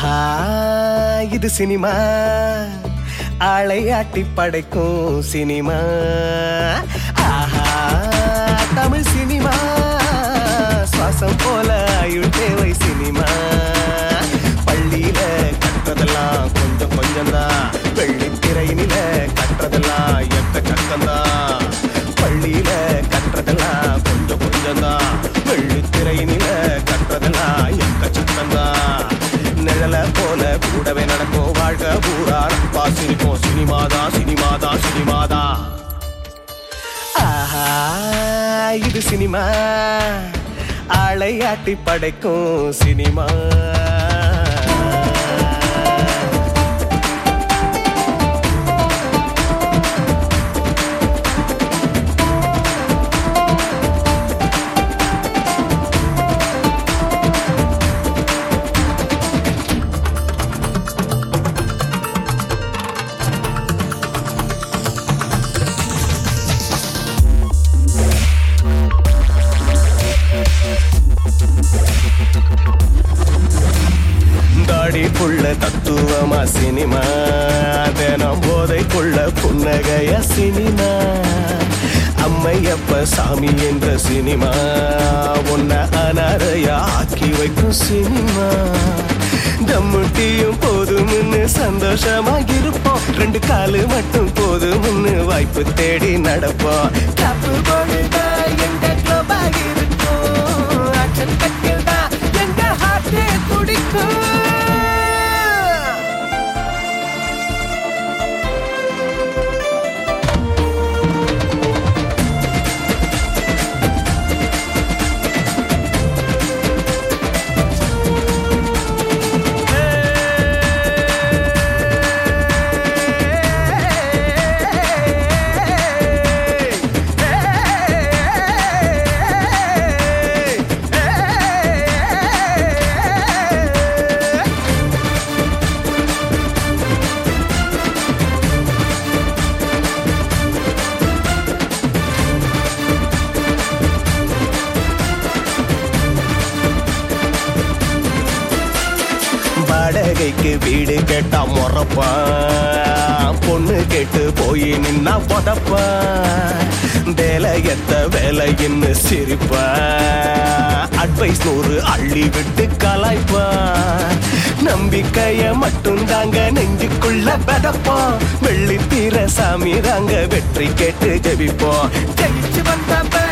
ஆஹா இது சினிமா ஆளை ஆட்டி படைக்கும் சினிமா ஆஹா தமிழ் சினிமா சுவாசம் போல ஆயுள் தேவை சினிமா பள்ளியில கற்றதெல்லாம் கொஞ்சம் கொஞ்சம் தான் வெள்ளித்திரையினில கற்றதெல்லாம் எக்க சக்கம்தான் பள்ளியில கற்றதெல்லாம் கொஞ்சம் கொஞ்சம் தான் வெள்ளித்திரையினில கற்றதெல்லாம் எக்க சக்கம்தான் நிழல போல கூடவே நடக்கும் வாழ்க்கை பூரா நட்பா சிரிக்கும் சினிமாதான் சினிமாதான் சினிமாதான் ஆஹா இது சினிமா ஆளை ஆட்டி படைக்கும் சினிமா தாடி புள்ள தத்துவமா சினிமா தினம் போதைக்குள்ள புன்னகைய சினிமா அம்மையப்ப சாமி என்ற சினிமா உன்னை அனாரையா ஆக்கி வைக்கும் சினிமா தம்முட்டியும் போதும்னு சந்தோஷமா இருப்போம் ரெண்டு காலு மட்டும் போதும்னு வாய்ப்பு தேடி நடப்போம் காப்பு பொழுதா எங்க கிளப்பா இருக்கும் ஆக்ஷன் கட்டில் தான் எங்க ஹார்ட்டே துடிக்கும் வாடகைக்கு வீடு கேட்டா முறப்பான் பொண்ணு கேட்டு போய் நின்னா புதப்பான் வேலையத்த வேலைன்னு சிரிப்பான் அட்வைஸ் நூறு அள்ளி விட்டு கலாய்ப்பான் நம்பிக்கைய மட்டும் தாங்க நெஞ்சுக்குள்ள பதப்போம் வெள்ளி தீர சாமி தாங்க வெற்றி கேட்டு ஜெபிப்போம் ஜெயிச்சு வந்த